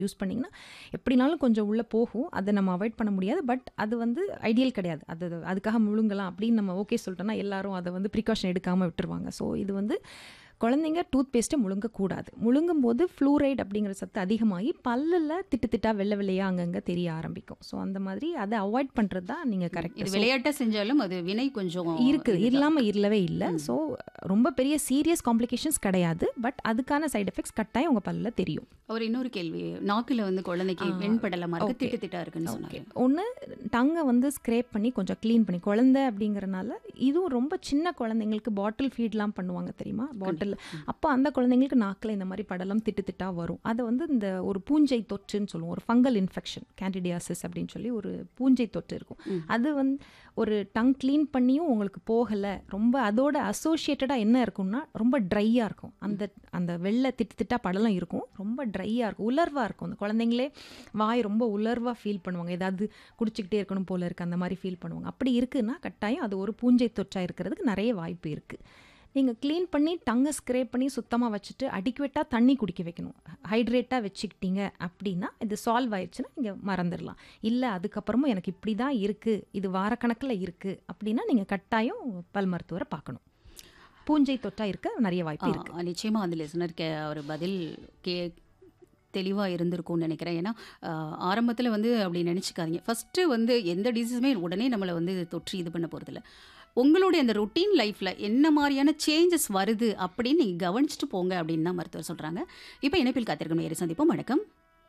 Use பண்ணிங்கன்னா எப்படினாலும் கொஞ்சம் உள்ளே போகும் அதை நம்ம அவாய்ட் பண்ண முடியாது பட் அது வந்து ஐடியல் கிடையாது அது அதுக்காக முழுங்கலாம் அப்படின்னு நம்ம ஓகே சொல்லிட்டோம்னா எல்லாரும் அதை வந்து ப்ரிகாஷன் எடுக்காமல் விட்டுருவாங்க ஸோ இது வந்து குழந்தைங்க டூத் பேஸ்ட்டை முழுங்கக்கூடாது முழுங்கும் போது ஃப்ளூரைட் அப்படிங்கிற சத்து அதிகமாகி பல்லில் திட்டு திட்டா வெள்ளை வெள்ளையாக அங்கங்கே தெரிய ஆரம்பிக்கும் ஸோ அந்த மாதிரி அதை அவாய்ட் பண்ணுறது தான் நீங்கள் இது கரெக்ட் விளையாட்டா செஞ்சாலும் அது வினை கொஞ்சம் இருக்குது இதுதான். இல்லாமல் இல்லவே இல்லை ஸோ ரொம்ப பெரிய சீரியஸ் காம்ப்ளிகேஷன்ஸ் கிடையாது பட் அதுக்கான சைடு எஃபெக்ட்ஸ் கட்டாயம் உங்கள் பல்லில் தெரியும் அவர் இன்னொரு கேள்வி நாக்குல வந்து குழந்தைக்கு ஆ, வெண்படலமா இருக்கு okay. திட்டு திட்டா இருக்குன்னு சொன்னாரு ஒன்று டங்கை வந்து ஸ்க்ரேப் பண்ணி கொஞ்சம் க்ளீன் பண்ணி குழந்தை அப்படிங்கறனால இதுவும் ரொம்ப சின்ன குழந்தைங்களுக்கு பாட்டில் ஃபீட்லாம் பண்ணுவாங்க தெரியுமா பாட்டில் அப்போ அந்த குழந்தைங்களுக்கு நாக்கில் இந்த மாதிரி படலம் திட்டு திட்டா வரும் அதை வந்து இந்த ஒரு பூஞ்சை தொற்றுன்னு சொல்லுவோம் ஒரு ஃபங்கல் இன்ஃபெக்ஷன் கேண்டிடியாசிஸ் அப்படின்னு சொல்லி ஒரு பூஞ்சை தொற்று இருக்கும் ம். அது வந்து ஒரு டங் க்ளீன் பண்ணியும் உங்களுக்கு போகலை ரொம்ப அதோட அசோசியேட்டடாக என்ன இருக்கும்னா ரொம்ப ட்ரையாக இருக்கும் அந்த அந்த வெள்ளை திட்டு திட்டா படலம் இருக்கும் ரொம்ப ட்ரையாக இருக்கும் உலர்வாக இருக்கும் அந்த குழந்தைங்களே வாய் ரொம்ப உலர்வாக ஃபீல் பண்ணுவாங்க ஏதாவது குடிச்சிக்கிட்டே இருக்கணும் போல இருக்கு அந்த மாதிரி ஃபீல் பண்ணுவாங்க அப்படி இருக்குன்னா கட்டாயம் அது ஒரு பூஞ்சை தொற்றா இருக்கிறதுக்கு நிறைய வாய்ப்பு இருக்குது நீங்கள் க்ளீன் பண்ணி டங்கை ஸ்க்ரேப் பண்ணி சுத்தமாக வச்சுட்டு அடிக்குவேட்டாக தண்ணி குடிக்க வைக்கணும் ஹைட்ரேட்டாக வச்சுக்கிட்டீங்க அப்படின்னா இது சால்வ் ஆயிடுச்சுன்னா நீங்கள் மறந்துடலாம் இல்லை அதுக்கப்புறமும் எனக்கு இப்படி தான் இருக்குது இது வாரக்கணக்கில் இருக்குது அப்படின்னா நீங்கள் கட்டாயம் பல் மருத்துவரை பார்க்கணும் பூஞ்சை தொற்றா இருக்க நிறைய வாய்ப்பு இருக்குது ஆ, நிச்சயமா அந்த லிசனர் கே ஒரு பதில் கே தெளிவாக இருந்திருக்கும்னு நினைக்கிறேன் ஏன்னா ஆரம்பத்தில் வந்து அப்படி நினச்சிக்காதீங்க ஃபஸ்ட்டு வந்து எந்த டிசீஸுமே உடனே நம்மளை வந்து தொற்றி இது பண்ண போகிறதில்ல உங்களுடைய அந்த ரொட்டீன் லைஃப்பில் என்ன மாதிரியான சேஞ்சஸ் வருது அப்படின்னு நீங்கள் கவனிச்சுட்டு போங்க அப்படின்னு தான் மருத்துவர் சொல்கிறாங்க இப்போ இணைப்பில் காத்திருக்கணும் ஏறி சந்திப்போம் வணக்கம்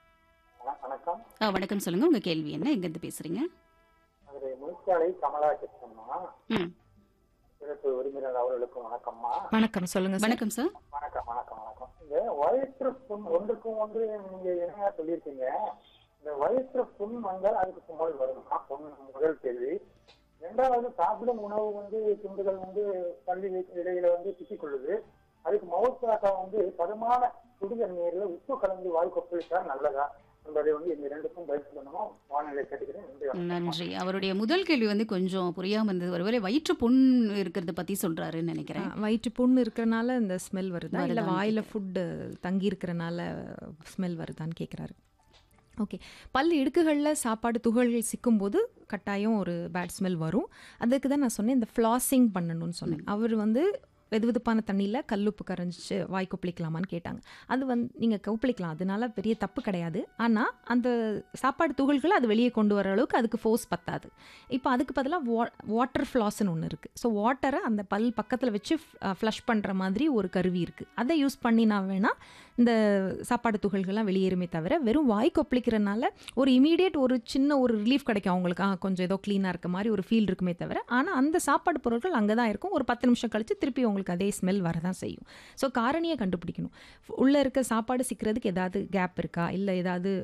வண- வணக்கம் ஆ, வணக்கம் சொல்லுங்கள் உங்கள் கேள்வி என்ன எங்கேருந்து பேசுகிறீங்க அது முனிச்சாலை கமலா கிருஷ்ணம்மா ம் சிறப்பு உரிமையாளர் அவர்களுக்கும் வணக்கம்மா வணக்கம் சொல்லுங்கள் சார் வணக்கம் சார் வணக்கம் வணக்கம் வணக்கம் இந்த வயிற்று புண் ஒன்றுக்கும் ஒன்று நீங்க என்ன சொல்லியிருக்கீங்க இந்த வயிற்று புண் வந்தால் அதுக்கு கும்பல் வருமா புண் முதல் கேள்வி ரெண்டாவது சாப்பிடும் உணவு வந்து துண்டுகள் வந்து பள்ளி இடையில வந்து சிக்கிக் கொள்ளுது அதுக்கு மவுத்தாக்கா வந்து பதமான சுடுதல் நீர்ல உப்பு கலந்து வாய் கொப்பளித்தா நல்லதா என்பதை வந்து இந்த ரெண்டுக்கும் பதில் சொல்லணும் வானிலை கேட்டுக்கிறேன் நன்றி வணக்கம். நன்றி அவருடைய முதல் கேள்வி வந்து கொஞ்சம் புரியாமல் இருந்தது ஒருவேளை வயிற்று புண் இருக்கிறத பற்றி சொல்கிறாருன்னு நினைக்கிறேன் வயிற்று புண்ணு இருக்கிறனால இந்த ஸ்மெல் வருதா இல்லை வருதான்னு வாயில் ஃபுட்டு தங்கி இருக்கிறனால ஸ்மெல் வருதான்னு கேட்குறாரு ஓகே பல் இடுக்குகளில் சாப்பாடு துகள்கள் சிக்கும்போது கட்டாயம் ஒரு பேட் ஸ்மெல் வரும் அதுக்கு தான் நான் சொன்னேன் இந்த ஃப்ளாசிங் பண்ணணும்னு சொன்னேன் அவர் வந்து வெது வெதுப்பான தண்ணியில் கல்லுப்பு கரைஞ்சிச்சு வாய் கொப்பளிக்கலாமான்னு கேட்டாங்க அது வந்து நீங்கள் கொப்பளிக்கலாம் அதனால பெரிய தப்பு கிடையாது ஆனால் அந்த சாப்பாடு துகள்களை அது வெளியே கொண்டு வர அளவுக்கு அதுக்கு ஃபோர்ஸ் பத்தாது இப்போ அதுக்கு பதிலாக வா வாட்டர் ஃப்ளாஸ்ன்னு ஒன்று இருக்குது ஸோ வாட்டரை அந்த பல் பக்கத்தில் வச்சு ஃப்ளஷ் பண்ணுற மாதிரி ஒரு கருவி இருக்குது அதை யூஸ் பண்ணினா வேணால் இந்த சாப்பாடு துகள்கள்லாம் வெளியேறுமே தவிர வெறும் வாய் கொப்பளிக்கிறனால ஒரு இமீடியட் ஒரு சின்ன ஒரு ரிலீஃப் கிடைக்கும் அவங்களுக்கு ஆ, கொஞ்சம் ஏதோ க்ளீனாக இருக்க மாதிரி ஒரு ஃபீல் இருக்குமே தவிர ஆனால் அந்த சாப்பாடு பொருட்கள் அங்கே தான் இருக்கும் ஒரு பத்து நிமிஷம் கழிச்சு திருப்பி உங்களுக்கு அதே ஸ்மெல் வரதான் செய்யும் ஸோ காரணியை கண்டுபிடிக்கணும் உள்ளே இருக்க சாப்பாடு சிக்கிறதுக்கு ஏதாவது கேப் இருக்கா இல்லை ஏதாவது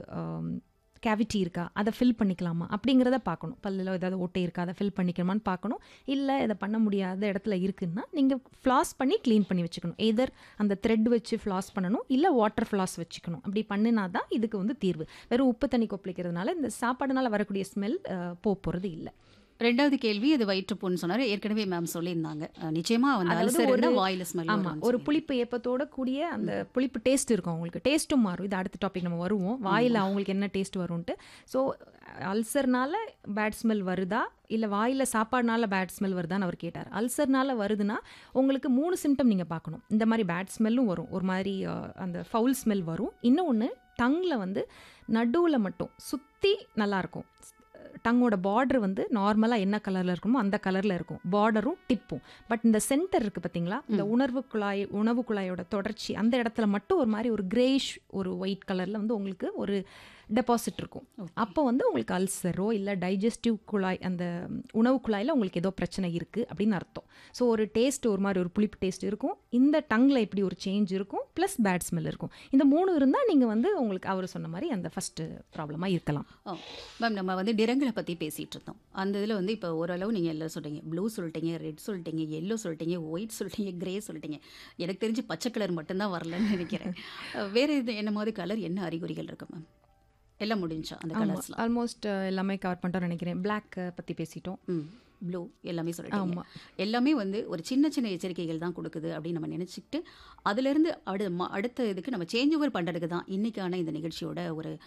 கேவிட்டி இருக்கா அதை ஃபில் பண்ணிக்கலாமா அப்படிங்கிறத பார்க்கணும் பல்லில் ஏதாவது ஓட்டை இருக்கா அதை ஃபில் பண்ணிக்கணுமான்னு பார்க்கணும் இல்லை இதை பண்ண முடியாத இடத்துல இருக்குன்னா நீங்கள் ஃப்ளாஸ் பண்ணி க்ளீன் பண்ணி வச்சுக்கணும் எதர் அந்த த்ரெட் வச்சு ஃப்ளாஸ் பண்ணணும் இல்லை வாட்டர் ஃப்ளாஸ் வச்சுக்கணும் அப்படி பண்ணினா தான் இதுக்கு வந்து தீர்வு வெறும் உப்பு தண்ணி கொப்பளிக்கிறதுனால இந்த சாப்பாடுனால வரக்கூடிய ஸ்மெல் போக போகிறது இல்லை ரெண்டாவது கேள்வி அது வயிற்றுப்புண் சொன்னாரு ஏற்கனவே மேம் சொல்லியிருந்தாங்க அஹ் நிச்சயமா வந்து அதாவது அல்சர் ஒரு- இருந்தா வாயில ஸ்மெல் ஆமாம் ஒரு புளிப்பு ஏப்பத்தோட கூடிய அந்த புளிப்பு டேஸ்ட் இருக்கும் அவங்களுக்கு டேஸ்ட்டும் மாறும் இது அடுத்த டாபிக் நம்ம வருவோம் வாயில் அவங்களுக்கு என்ன டேஸ்ட் வரும்ன்ட்டு ஸோ அல்சர்னால பேட் ஸ்மெல் வருதா இல்லை வாயில் சாப்பாடுனால பேட் ஸ்மெல் வருதான்னு அவர் கேட்டார் அல்சர்னால வருதுன்னா உங்களுக்கு மூணு சிம்டம் நீங்கள் பார்க்கணும் இந்த மாதிரி பேட் ஸ்மெல்லும் வரும் ஒரு மாதிரி அஹ், அந்த ஃபவுல் ஸ்மெல் வரும் இன்னொன்று டங்கில் வந்து நடுவில் மட்டும் சுற்றி நல்லாயிருக்கும் டங்கோட பார்டர் வந்து நார்மலாக என்ன கலரில் இருக்குமோ அந்த கலரில் இருக்கும் பார்டரும் டிப்பும் பட் இந்த சென்டர் இருக்குது பார்த்தீங்களா இந்த உணர்வு குழாய் உணவு குழாயோட தொடர்ச்சி அந்த இடத்துல மட்டும் ஒரு மாதிரி ஒரு கிரேஷ் ஒரு ஒயிட் கலரில் வந்து உங்களுக்கு ஒரு டெபாசிட் இருக்கும் அப்போ வந்து உங்களுக்கு அல்சரோ இல்லை டைஜஸ்டிவ் குழாய் அந்த உணவு குழாயில் உங்களுக்கு ஏதோ பிரச்சனை இருக்குது அப்படின்னு அர்த்தம் ஸோ ஒரு டேஸ்ட் ஒரு மாதிரி ஒரு புளிப்பு டேஸ்ட் இருக்கும் இந்த டங்கில் இப்படி ஒரு சேஞ்ச் இருக்கும் ப்ளஸ் பேட் ஸ்மெல் இருக்கும் இந்த மூணு இருந்தால் நீங்கள் வந்து உங்களுக்கு அவர் சொன்ன மாதிரி அந்த ஃபஸ்ட்டு ப்ராப்ளமாக இருக்கலாம் மேம் நம்ம வந்து நிறங்களை பத்தி பேசிட்டு இருந்தோம் அந்த இதுல வந்து இப்போ ஓரளவு நீங்க எல்லாம் சொல்லிட்டீங்க ப்ளூ சொல்லிட்டீங்க ரெட் சொல்லிட்டீங்க எல்லோ சொல்லிட்டீங்க ஒயிட் சொல்லிட்டீங்க கிரே சொல்லிட்டீங்க எனக்கு தெரிஞ்சு பச்சை கலர் மட்டும்தான் வரலன்னு நினைக்கிறேன் அஹ் வேற இது என்ன மாதிரி கலர் என்ன அறிகுறிகள் இருக்கு மேம் எல்லாம் முடிஞ்சா அந்த கலர்ஸ்லாம் ஆல்மோஸ்ட் எல்லாமே கவர் பண்ணிட்டோம்னு நினைக்கிறேன் பிளாக் பற்றி பேசிட்டோம் ம் ப்ளூ எல்லாமே சொல்லிட்டீங்க ஆமா. எல்லாமே வந்து ஒரு சின்ன சின்ன எச்சரிக்கைகள் தான் கொடுக்குது அப்படின்னு நம்ம நினச்சிக்கிட்டு அதுலேருந்து அடு ம அடுத்த இதுக்கு நம்ம சேஞ்ச் ஓவர் பண்ணுறதுக்கு தான் இன்றைக்கான இந்த நிகழ்ச்சியோட ஒரு